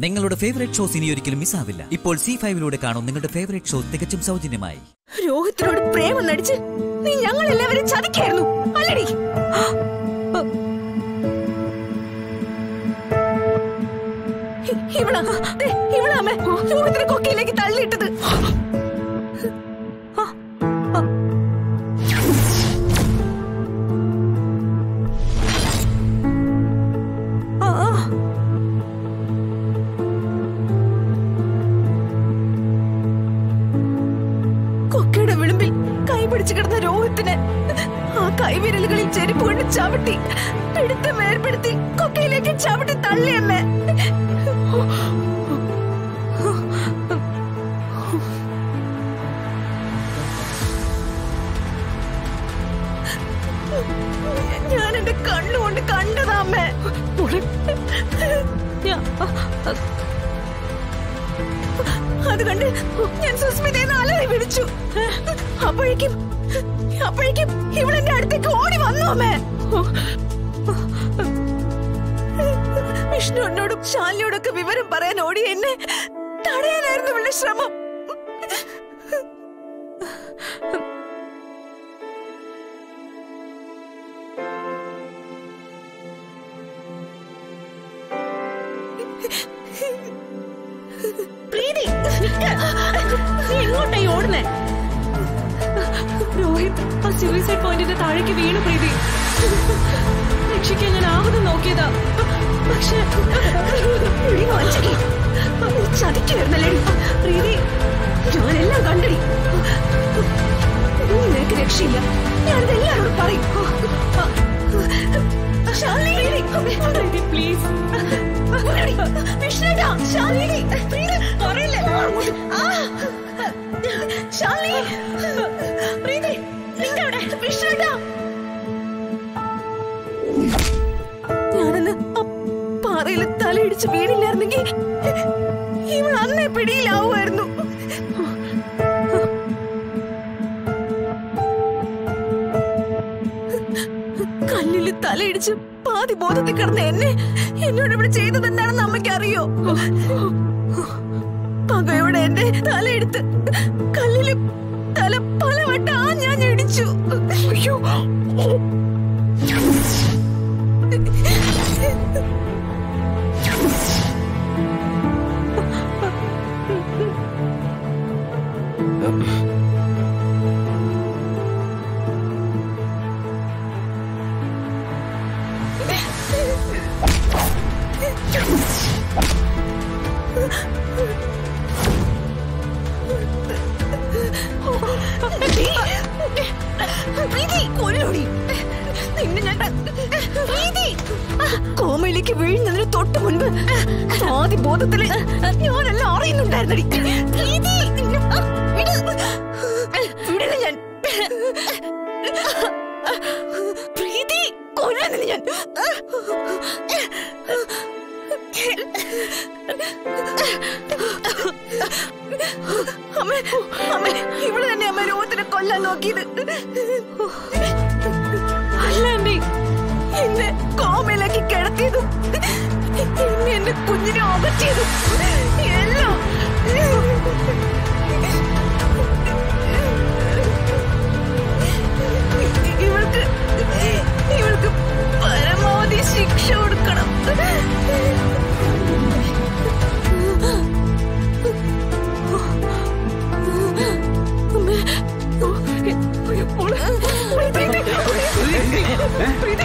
നിങ്ങളുടെ favourite shows ഇനി ഒരിക്കലും മിസ്സാവില്ല ഇപ്പോൾ സി ഫൈവിലൂടെ കാണും നിങ്ങളുടെ ഫേവറേറ്റ് ഷോ തികച്ചും സൗജന്യമായി രോഹിത്തിനോട് പ്രേമം നടിച്ച് നീ ഞങ്ങൾ എല്ലാവരും ചതിക്കായിരുന്നു അല്ലടി ഇ- ഇവളാ ദേ, ഇവളാ അമ്മേ രോഹിത്തിനെ കൊക്കയിലേക്ക് തള്ളിയിട്ടത് ആ, ആ. ആ, ആ. കൊക്കയുടെ വിളിമ്പിൽ കൈ പിടിച്ചു കിടന്ന രോഹിത്തിനെ ആ കൈവിരലുകളിൽ ചെരുപ്പ് കൊണ്ട് ചവിട്ടി പിടുത്തം ഏർപ്പെടുത്തി കൊക്കയിലേക്ക് ചവിട്ടി തള്ളിയമ്മേ ഞാൻ എന്റെ കണ്ണുകൊണ്ട് കണ്ടതാ അമ്മേ ഞാൻ അത് കണ്ട് ഞാൻ സുസ്മിതയെ അലറി പിടിച്ചു അപ്പോഴേക്കും അപ്പോഴേക്കും ഇവളെന്റെ അടുത്തേക്ക് ഓടി വന്നു അമ്മേ വിഷ്ണു എന്നോടും ശാലിയോടൊക്കെ വിവരം പറയാൻ ഓടി എന്നെ തടയാനായിരുന്നു ഇവളുടെ ശ്രമം പ്രീതി നീ എങ്ങോട്ടായി ഓടുന്നേ രോഹിത് ആ സൂയിസൈഡ് പോയിന്റിന്റെ താഴേക്ക് വീണു പ്രീതി രക്ഷിക്കാൻ ഞാൻ ആവതും നോക്കിയതാ പക്ഷെ എടി വാഞ്ചകി, നീ ചതിക്കുവായിരുന്നല്ലേടി? പ്രീതി, ഞാനെല്ലാം കണ്ടടി ഇനി നിനക്ക് രക്ഷയില്ല ഞാനിത് എല്ലാവരോടും പറയും ശാലിനി, പ്രീതി പ്ലീസ് ഉടനടി, വിഷ്ണുവേട്ടാ, ശാലിനി, പ്രീതി, പറയില്ലേ? ആ, ശാലിനി, പ്രീതി, നിങ്ങവിടെ? വിഷ്ണുവേട്ടാ. ഞാനന്ന് ആ പാറയിൽ തലയിടിച്ച് വീണില്ലായിരുന്നെങ്കിൽ ഇവൾ അന്നേ പിടിയിലാവുമായിരുന്നു കല്ലില് തലയിടിച്ച് പാതി ബോധത്തിൽ കിടന്ന എന്നെ എന്നോട് ഇവിടെ ചെയ്തത് എന്താണെന്ന് അമ്മയ്ക്ക് അറിയോ പകയോടെ എന്റെ തലയെടുത്ത് കല്ലില് തല പലവട്ടം ആ ഞാൻ ഇടിച്ചു അയ്യോ പ്രീതി, കൊല്ലൂടി. നിന്നെ ഞാൻ പ്രീതി, കോമയിലേക്ക് വീഴുന്നതിന് തൊട്ട് മുൻപ് ആദ്യ ബോധത്തില് ഞാനെല്ലാം അറിയുന്നുണ്ടായിരുന്നടി പ്രീതി, നിന്നെ- വിട്. വിടില്ല ഞാൻ പ്രീതി കൊല്ലാനില്ല ഞാൻ അമ്മ അമ്മ ഇവള് തന്നെ അമ്മ രോഗത്തിനെ കൊല്ലാൻ നോക്കിയത് അല്ല ആന്റി എന്നെ കോമയിലേക്ക് കിടത്തിയതും എന്നെ എന്റെ കുഞ്ഞിനെ അകറ്റിയതും എല്ലാം ഇവൾക്ക് ഇവൾക്ക് പരമാവധി ശിക്ഷ കൊടുക്കണം അമ്മേ. അയ്യോ, മോളെ. പ്രീതി, പ്രീതി,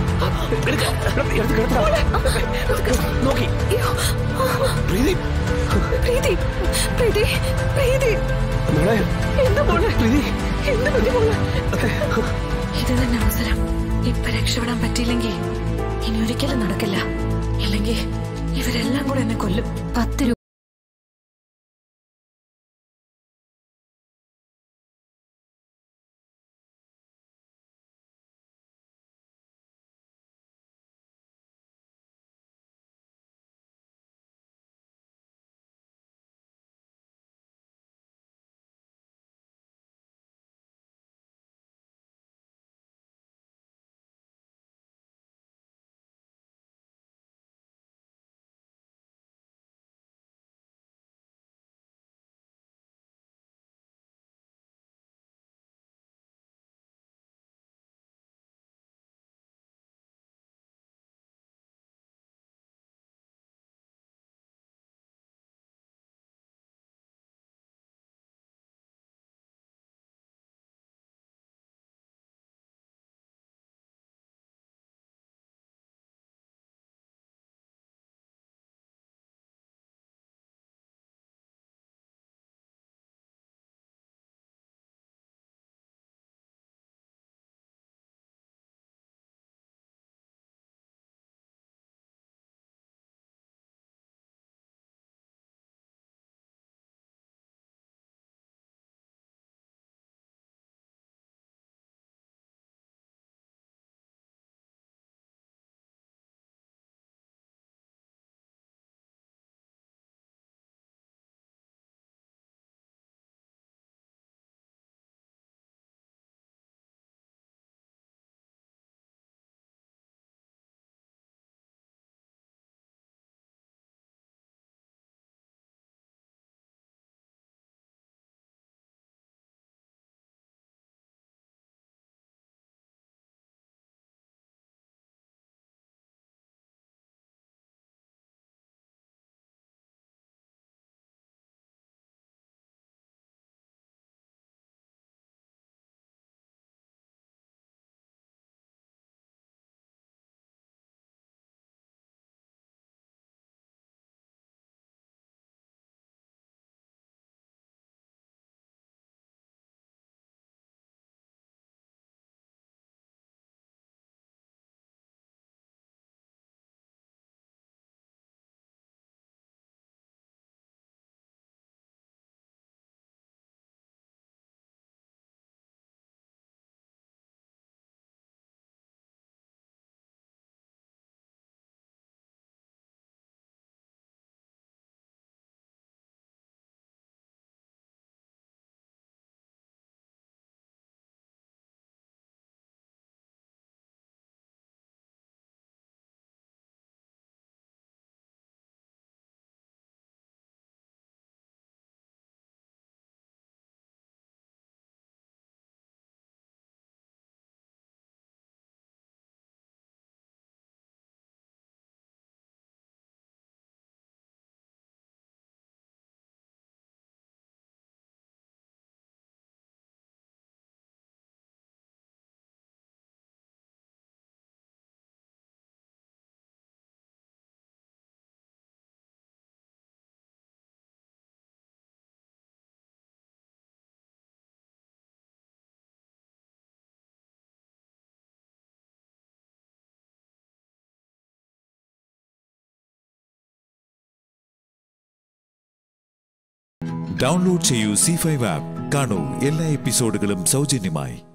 നോക്കി പ്രീതി പ്രീതി പ്രീതി പ്രീതി മോളെ എന്താ മോളെ പ്രീതി എന്താ പറ്റി മോളെ ഇത് തന്നെ അവസരം ഇപ്പൊ രക്ഷപ്പെടാൻ പറ്റിയില്ലെങ്കിൽ ഇനി ഒരിക്കലും നടക്കില്ല ഇല്ലെങ്കിൽ ഇവരെല്ലാം കൂടെ എന്നെ കൊല്ലും പത്ത് രൂപ ഡൗൺലോഡ് ചെയ്യൂ സി ഫൈവ് ആപ്പ് കാണൂ എല്ലാ എപ്പിസോഡുകളും സൗജന്യമായി